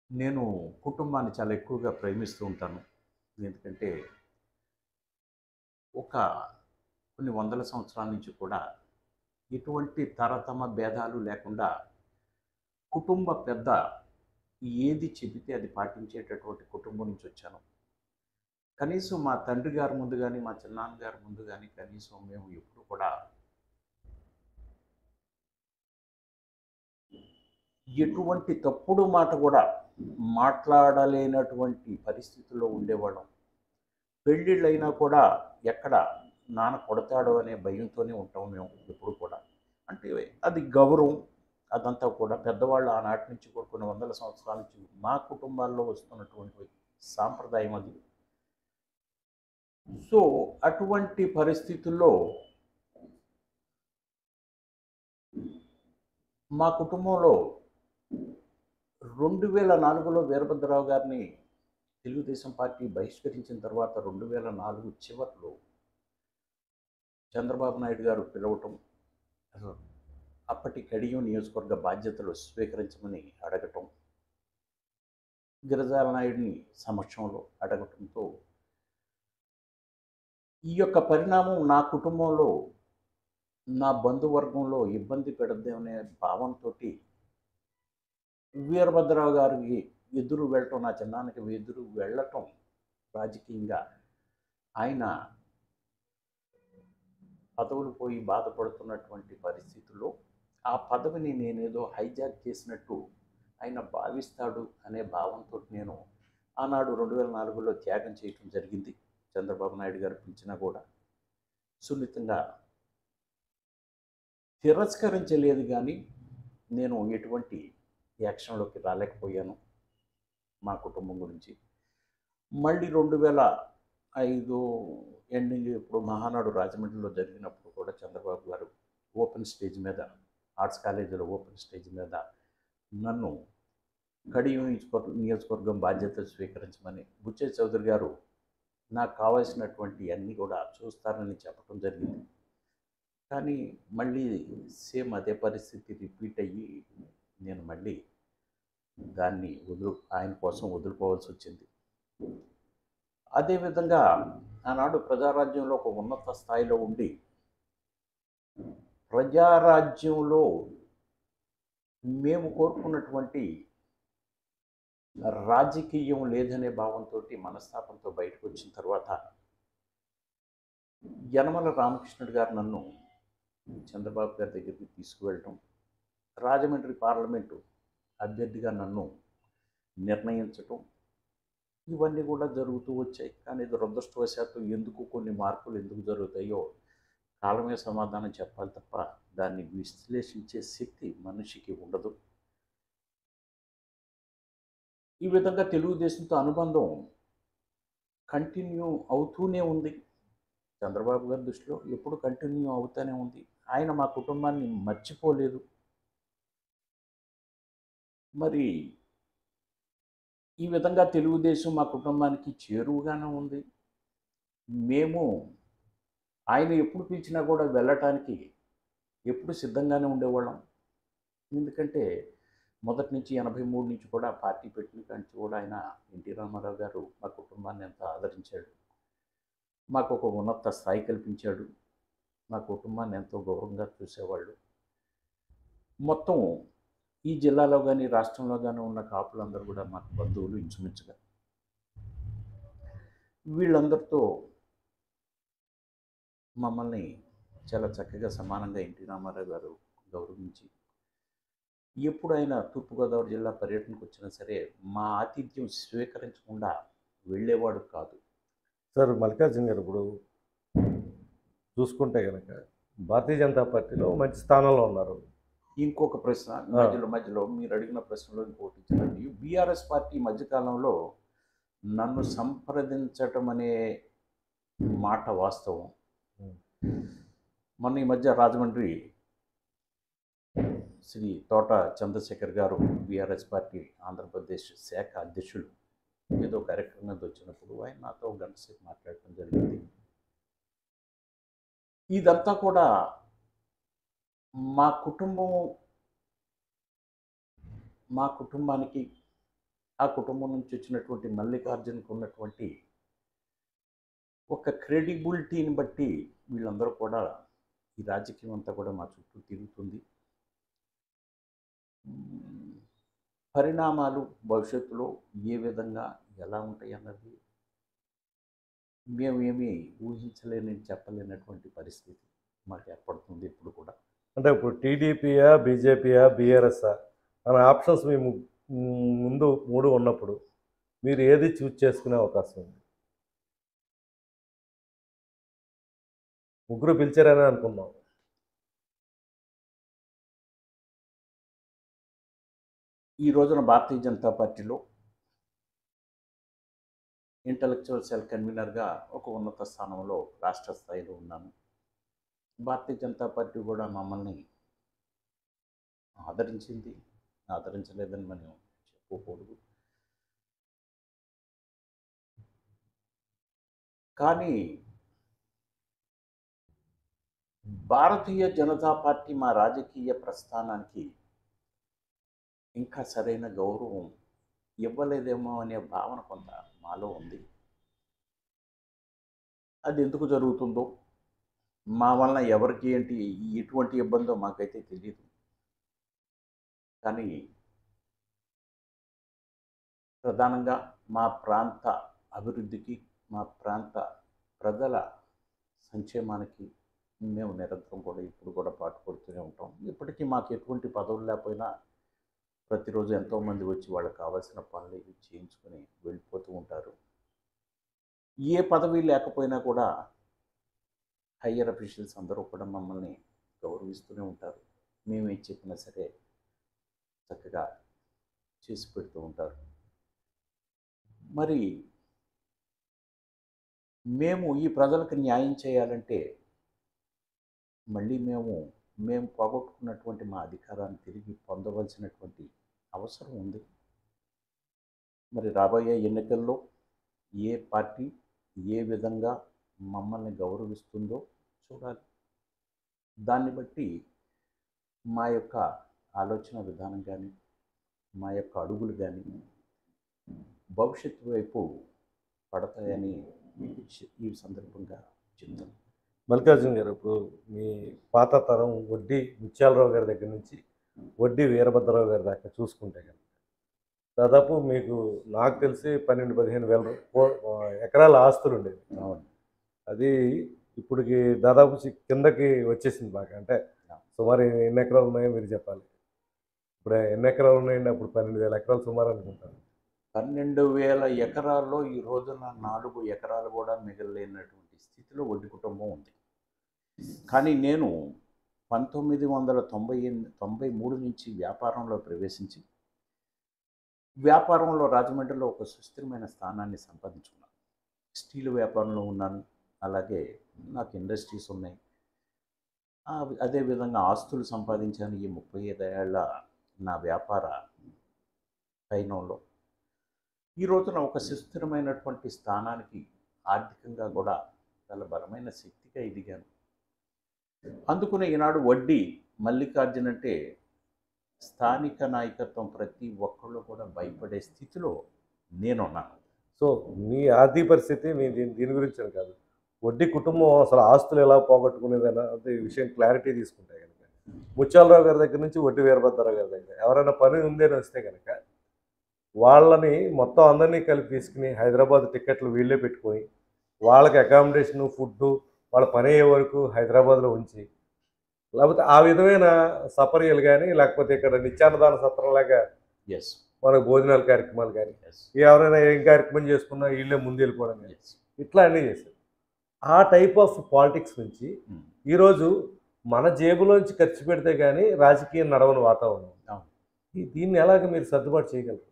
నేను కుటుంబాన్ని చాలా ఎక్కువగా ప్రేమిస్తూ ఉంటాను ఎందుకంటే ఒక కొన్ని వందల సంవత్సరాల నుంచి కూడా ఎటువంటి తరతమ భేదాలు లేకుండా కుటుంబ పెద్ద ఏది చెబితే అది పాటించేటటువంటి కుటుంబం నుంచి వచ్చాను కనీసం మా తండ్రి గారి ముందు కానీ మా చిన్నాన్నగారి ముందు కానీ కనీసం మేము ఎప్పుడు కూడా ఎటువంటి తప్పుడు మాట కూడా మాట్లాడలేనటువంటి పరిస్థితుల్లో ఉండేవాళ్ళం పెళ్ళిళ్ళైనా కూడా ఎక్కడ నాన్న కొడతాడో అనే భయంతోనే ఉంటాం మేము ఎప్పుడు కూడా అంటే అది గౌరవం అదంతా కూడా పెద్దవాళ్ళు ఆనాటి నుంచి కూడా కొన్ని వందల సంవత్సరాల నుంచి మా కుటుంబాల్లో వస్తున్నటువంటి సాంప్రదాయం అది సో అటువంటి పరిస్థితుల్లో మా కుటుంబంలో రెండు వేల నాలుగులో వీరభద్రరావు గారిని తెలుగుదేశం పార్టీ బహిష్కరించిన తర్వాత రెండు వేల నాలుగు చివరిలో చంద్రబాబు నాయుడు గారు పిలవటం అప్పటి కడియం నియోజకవర్గ బాధ్యతలు స్వీకరించమని అడగటం గిరిజాల నాయుడిని సమక్షంలో అడగటంతో ఈ యొక్క పరిణామం నా కుటుంబంలో నా బంధువర్గంలో ఇబ్బంది పెడద్దేమనే భావంతో వీరభద్రరావు గారికి ఎదురు వెళ్ళటం నా చిన్నానికి ఎదురు వెళ్ళటం రాజకీయంగా ఆయన పదవులు పోయి బాధపడుతున్నటువంటి పరిస్థితుల్లో ఆ పదవిని నేనేదో హైజాక్ చేసినట్టు ఆయన భావిస్తాడు అనే భావంతో నేను ఆనాడు రెండు వేల నాలుగులో త్యాగం చేయటం జరిగింది చంద్రబాబు నాయుడు గారు పిలిచినా కూడా సున్నితంగా తిరస్కరించలేదు కానీ నేను ఎటువంటి యాక్షన్లోకి రాలేకపోయాను మా కుటుంబం గురించి మళ్ళీ రెండు వేల ఐదు ఎండింగ్ ఇప్పుడు మహానాడు రాజమండ్రిలో జరిగినప్పుడు కూడా చంద్రబాబు గారు ఓపెన్ స్టేజ్ మీద ఆర్ట్స్ కాలేజీలో ఓపెన్ స్టేజ్ మీద నన్ను కడియం నియోజకవర్గ నియోజకవర్గం బాధ్యత స్వీకరించమని బుచ్చే చౌదరి గారు నాకు కావాల్సినటువంటి అన్నీ కూడా చూస్తారని చెప్పడం జరిగింది కానీ మళ్ళీ సేమ్ అదే పరిస్థితి రిపీట్ అయ్యి నేను మళ్ళీ దాన్ని వదులు ఆయన కోసం వదులుకోవాల్సి వచ్చింది అదేవిధంగా ఆనాడు ప్రజారాజ్యంలో ఒక ఉన్నత స్థాయిలో ఉండి ప్రజారాజ్యంలో మేము కోరుకున్నటువంటి రాజకీయం లేదనే భావంతో మనస్తాపంతో బయటకు వచ్చిన తర్వాత యనమల రామకృష్ణుడు గారు నన్ను చంద్రబాబు గారి దగ్గరికి తీసుకువెళ్ళటం రాజమండ్రి పార్లమెంటు అభ్యర్థిగా నన్ను నిర్ణయించటం ఇవన్నీ కూడా జరుగుతూ వచ్చాయి కానీ దురదృష్టవశాత్తు ఎందుకు కొన్ని మార్పులు ఎందుకు జరుగుతాయో కాలమే సమాధానం చెప్పాలి తప్ప దాన్ని విశ్లేషించే శక్తి మనిషికి ఉండదు ఈ విధంగా తెలుగుదేశంతో అనుబంధం కంటిన్యూ అవుతూనే ఉంది చంద్రబాబు గారి దృష్టిలో ఎప్పుడు కంటిన్యూ అవుతూనే ఉంది ఆయన మా కుటుంబాన్ని మర్చిపోలేదు మరి ఈ విధంగా తెలుగుదేశం మా కుటుంబానికి చేరువుగానే ఉంది మేము ఆయన ఎప్పుడు పిలిచినా కూడా వెళ్ళటానికి ఎప్పుడు సిద్ధంగానే ఉండేవాళ్ళం ఎందుకంటే మొదటి నుంచి ఎనభై మూడు నుంచి కూడా పార్టీ పెట్టిన కాంచి కూడా ఆయన ఎన్టీ రామారావు గారు మా కుటుంబాన్ని ఎంతో ఆదరించాడు మాకు ఒక ఉన్నత స్థాయి కల్పించాడు మా కుటుంబాన్ని ఎంతో గౌరవంగా చూసేవాళ్ళు మొత్తం ఈ జిల్లాలో కానీ రాష్ట్రంలో కానీ ఉన్న కాపులందరూ కూడా మాకు బంధువులు ఇంచుమించుగా వీళ్ళందరితో మమ్మల్ని చాలా చక్కగా సమానంగా ఎన్టీ రామారావు గారు గౌరవించి ఎప్పుడైనా తూర్పుగోదావరి జిల్లా పర్యటనకు వచ్చినా సరే మా ఆతిథ్యం స్వీకరించకుండా వెళ్ళేవాడు కాదు సార్ మల్లికార్జున గారు ఇప్పుడు చూసుకుంటే కనుక భారతీయ జనతా పార్టీలో మంచి స్థానంలో ఉన్నారు ఇంకొక ప్రశ్న మధ్యలో మధ్యలో మీరు అడిగిన ప్రశ్నలో ఇంకోటి ఇచ్చారండి బీఆర్ఎస్ పార్టీ ఈ మధ్యకాలంలో నన్ను సంప్రదించటం అనే మాట వాస్తవం మొన్న ఈ మధ్య రాజమండ్రి శ్రీ తోట చంద్రశేఖర్ గారు బీఆర్ఎస్ పార్టీ ఆంధ్రప్రదేశ్ శాఖ అధ్యక్షులు ఏదో కార్యక్రమం మీద వచ్చినప్పుడు ఆయన నాతో ఒక గంట సేపు మాట్లాడటం జరిగింది ఇదంతా కూడా మా కుటుంబం మా కుటుంబానికి ఆ కుటుంబం నుంచి వచ్చినటువంటి మల్లికార్జునకు ఉన్నటువంటి ఒక క్రెడిబిలిటీని బట్టి వీళ్ళందరూ కూడా ఈ రాజకీయం అంతా కూడా మా చుట్టూ తిరుగుతుంది మ్మ్. పరిణామాలు భవిష్యత్తులో ఏ విధంగా ఎలా ఉంటాయి అన్నది మేము ఏమీ ఊహించలేని చెప్పలేనటువంటి పరిస్థితి మాకు ఏర్పడుతుంది ఇప్పుడు కూడా అంటే ఇప్పుడు టీడీపీయా బీజేపీయా బీఆర్ఎస్ఆ అనే ఆప్షన్స్ మీ ము- ముందు మూడు ఉన్నప్పుడు మీరు ఏది చూజ్ చేసుకునే అవకాశం ఉంది ముగ్గురు పిలిచారని అనుకుందాం ఈ రోజున భారతీయ జనతా పార్టీలో ఇంటలెక్చువల్ సెల్ కన్వీనర్గా ఒక ఉన్నత స్థానంలో రాష్ట్ర స్థాయిలో ఉన్నాను భారతీయ జనతా పార్టీ కూడా మమ్మల్ని ఆదరించింది ఆదరించలేదని మనం చెప్పుకోకూడదు కానీ భారతీయ జనతా పార్టీ మా రాజకీయ ప్రస్థానానికి ఇంకా సరైన గౌరవం ఇవ్వలేదేమో అనే భావన కొంత మాలో ఉంది అది ఎందుకు జరుగుతుందో మా వలన ఎవరికి ఏంటి ఎటువంటి ఇబ్బందో మాకైతే తెలియదు కానీ ప్రధానంగా మా ప్రాంత అభివృద్ధికి మా ప్రాంత ప్రజల సంక్షేమానికి మేము నిరంతరం కూడా ఇప్పుడు కూడా పాటుపడుతూనే ఉంటాం ఇప్పటికీ మాకు ఎటువంటి పదవులు లేకపోయినా ప్రతిరోజు ఎంతోమంది వచ్చి వాళ్ళకి కావాల్సిన పనులు ఇవి చేయించుకొని వెళ్ళిపోతూ ఉంటారు ఏ పదవి లేకపోయినా కూడా హయ్యర్ అఫీషియల్స్ అందరూ కూడా మమ్మల్ని గౌరవిస్తూనే ఉంటారు మేము ఏం చెప్పినా సరే చక్కగా చేసి పెడుతూ ఉంటారు మరి మేము ఈ ప్రజలకు న్యాయం చేయాలంటే మళ్ళీ మేము మేము పోగొట్టుకున్నటువంటి మా అధికారాన్ని తిరిగి పొందవలసినటువంటి అవసరం ఉంది మరి రాబోయే ఎన్నికల్లో ఏ పార్టీ ఏ విధంగా మమ్మల్ని గౌరవిస్తుందో చూడాలి దాన్ని బట్టి మా యొక్క ఆలోచన విధానం కానీ మా యొక్క అడుగులు కానీ భవిష్యత్తు వైపు పడతాయని మీకు చె- ఈ సందర్భంగా చెప్తాను మల్లికార్జున గారు ఇప్పుడు మీ పాత తరం వడ్డీ ముత్యాలరావు గారి దగ్గర నుంచి వడ్డీ వీరభద్రరావు గారి దాకా చూసుకుంటే కనుక దాదాపు మీకు నాకు తెలిసి పన్నెండు పదిహేను వేల రూ- కో- ఎకరాల ఆస్తులు ఉండేవి అవును అది ఇప్పటికి దాదాపు చి- కిందకి వచ్చేసింది బాగా అంటే సుమారు ఎన్ని ఎకరాలు ఉన్నాయో మీరు చెప్పాలి ఇప్పుడు ఎన్ని ఎకరాలు ఉన్నాయండి అప్పుడు పన్నెండు వేల ఎకరాలు సుమారు అనుకుంటాను పన్నెండు వేల ఎకరాల్లో ఈ రోజున నాలుగు ఎకరాలు కూడా మిగలలేనటువంటి స్థితిలో వడ్డీ కుటుంబం ఉంది కానీ నేను పంతొమ్మిది వందల తొంభై ఎనిమిది తొంభై మూడు నుంచి వ్యాపారంలో ప్రవేశించి వ్యాపారంలో రాజమండ్రిలో ఒక సుస్థిరమైన స్థానాన్ని సంపాదించుకున్నాను స్టీల్ వ్యాపారంలో ఉన్నాను అలాగే నాకు ఇండస్ట్రీస్ ఉన్నాయి ఆ- అదేవిధంగా ఆస్తులు సంపాదించాను ఈ ముప్పై ఐదేళ్ల నా వ్యాపార పయనంలో ఈ రోజున ఒక సుస్థిరమైనటువంటి స్థానానికి ఆర్థికంగా కూడా చాలా బలమైన శక్తిగా ఎదిగాను అందుకునే ఈనాడు వడ్డీ మల్లికార్జున్ అంటే స్థానిక నాయకత్వం ప్రతి ఒక్కళ్ళు కూడా భయపడే స్థితిలో నేనున్నాను సో మీ ఆర్థిక పరిస్థితి మీ దీని దీని గురించి అని కాదు వడ్డీ కుటుంబం అసలు ఆస్తులు ఎలా పోగొట్టుకునేది అన్నది విషయం క్లారిటీ తీసుకుంటే కనుక ముత్యాలరావు గారి దగ్గర నుంచి వడ్డీ వీరభద్రరావు గారి దగ్గర ఎవరైనా పని ఉంది అని వస్తే కనుక వాళ్ళని మొత్తం అందరినీ కలిపి తీసుకుని హైదరాబాద్ టికెట్లు వీళ్ళే పెట్టుకొని వాళ్ళకి అకామిడేషను ఫుడ్ వాళ్ళ పని అయ్యే వరకు హైదరాబాద్లో ఉంచి లేకపోతే ఆ విధమైన సపర్యలు కానీ లేకపోతే ఇక్కడ నిత్యాన్నదాన సత్రంలాగా ఎస్ మనకు భోజనాల కార్యక్రమాలు కానీ ఎస్ ఎవరైనా ఏం కార్యక్రమం చేసుకున్నా వీళ్ళే ముందు వెళ్ళిపోవడం కానీ ఎస్ ఇట్లా అన్నీ చేశారు ఆ టైప్ ఆఫ్ పాలిటిక్స్ నుంచి ఈరోజు మన జేబులోంచి ఖర్చు పెడితే కానీ రాజకీయం నడవని వాతావరణం అవును. ఈ- దీన్ని ఎలాగ మీరు సర్దుబాటు చేయగలరు